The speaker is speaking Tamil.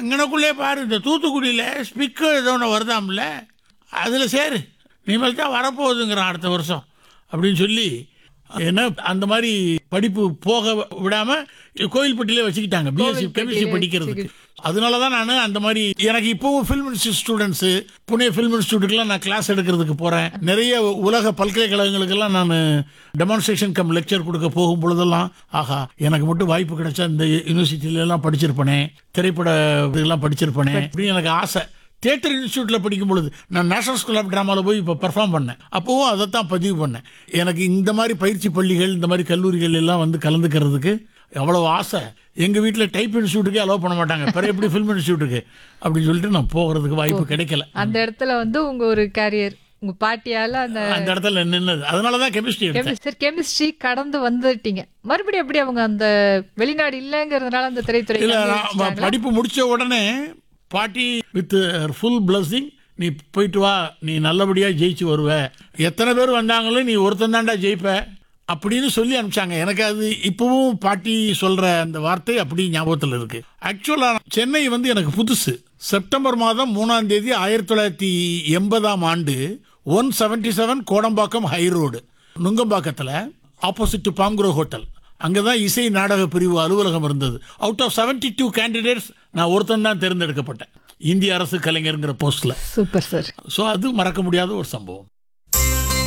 அங்கனக்குள்ளே பாரு இந்த தூத்துக்குடியில் ஸ்பிக்கர் ஏதோ ஒன்று வருதாம்ல அதில் சேரு இனிமேல் தான் வரப்போகுதுங்கிறான் அடுத்த வருஷம் அப்படின்னு சொல்லி என்ன அந்த மாதிரி படிப்பு போக விடாம கோயில்பட்டியிலே வச்சுக்கிட்டாங்க பிஎஸ்சி கெமிஸ்ட்ரி படிக்கிறதுக்கு அதனால தான் நான் அந்த மாதிரி எனக்கு இப்போவும் film institute students Pune film இன்ஸ்டியூட்டுக்கெல்லாம் நான் கிளாஸ் எடுக்கிறதுக்கு போகிறேன் நிறைய உலக பல்கலைக்கழகங்களுக்கெல்லாம் நான் டெமான்ஸ்ட்ரேஷன் கம் லெக்சர் கொடுக்க போகும் பொழுதெல்லாம் ஆஹா எனக்கு மட்டும் வாய்ப்பு கிடைச்சா இந்த யூனிவர்சிட்டில எல்லாம் படிச்சிருப்பேனே திரைப்பட இதெல்லாம் படிச்சிருப்பேனே அப்படின்னு எனக்கு ஆசை தியேட்டர் இன்ஸ்டியூட்டில் படிக்கும் பொழுது நான் நேஷனல் ஸ்கூல் ஆஃப் ட்ராமாவில் போய் இப்போ பெர்ஃபார்ம் பண்ணேன் அப்போவும் அதை தான் பதிவு பண்ணேன் எனக்கு இந்த மாதிரி பயிற்சி பள்ளிகள் இந்த மாதிரி கல்லூரிகள் எல்லாம் வந்து கலந்துக்கிறதுக்கு அவ்வளோ ஆசை எங்கள் வீட்டில் டைப் இன்ஸ்டியூட்டுக்கே அலோவ் பண்ண மாட்டாங்க பிறகு எப்படி ஃபில்ம் இன்ஸ்டியூட்டுக்கு அப்படின்னு சொல்லிட்டு நான் போகிறதுக்கு வாய்ப்பு கிடைக்கல அந்த இடத்துல வந்து உங்க ஒரு கேரியர் உங்க பாட்டியால அந்த அந்த இடத்துல நின்னது அதனால தான் கெமிஸ்ட்ரி எடுத்தேன் சார் கெமிஸ்ட்ரி கடந்து வந்துட்டீங்க மறுபடியும் எப்படி அவங்க அந்த வெளிநாடு இல்லைங்கிறதுனால அந்த திரைத்துறை இல்லை நான் படிப்பு முடிச்ச உடனே பாட்டி வித் ஃபுல் பிளஸிங் நீ போயிட்டு வா நீ நல்லபடியாக ஜெயிச்சு வருவ எத்தனை பேர் வந்தாங்களோ நீ ஒருத்தன் தாண்டா ஜெயிப்ப அப்படின்னு சொல்லி அனுப்பிச்சாங்க எனக்கு அது இப்பவும் பாட்டி சொல்ற அந்த வார்த்தை அப்படி ஞாபகத்தில் இருக்கு ஆக்சுவலா சென்னை வந்து எனக்கு புதுசு செப்டம்பர் மாதம் மூணாம் தேதி ஆயிரத்தி தொள்ளாயிரத்தி எண்பதாம் ஆண்டு one seventy seven Kodambakkam high road நுங்கம்பாக்கத்தில் ஆப்போசிட் பாம்குரோ ஹோட்டல் அங்கே தான் இசை நாடக பிரிவு அலுவலகம் இருந்தது அவுட் ஆஃப் 72 டூ கேண்டிடேட்ஸ் நான் ஒருத்தன் தான் தேர்ந்தெடுக்கப்பட்டேன் இந்திய அரசு கலைஞருங்கிற போஸ்ட்டில் சூப்பர் சார் ஸோ அது மறக்க முடியாத ஒரு சம்பவம்